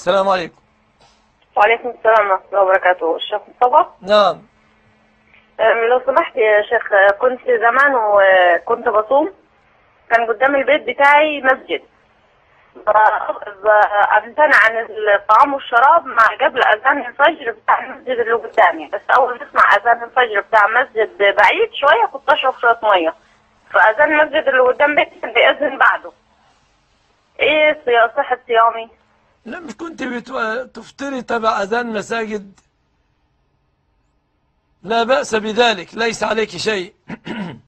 السلام عليكم وعليكم السلام ورحمة الله وبركاته الشيخ مصطفى نعم أم، لو سمحت يا شيخ أه، كنت زمان وكنت بصوم كان قدام البيت بتاعي مسجد ب- ب- أمتنع عن الطعام والشراب مع قبل أذان الفجر بتاع المسجد اللي قدامي بس أول ما أسمع أذان الفجر بتاع مسجد بعيد شوية كنت أشرب شوية مية فأذان المسجد اللي قدام بيتي كان بيأذن بعده إيه صيا- صحة صيامي؟ لا مش كنت بتو- تفطري تبع أذان مساجد لا بأس بذلك ليس عليك شيء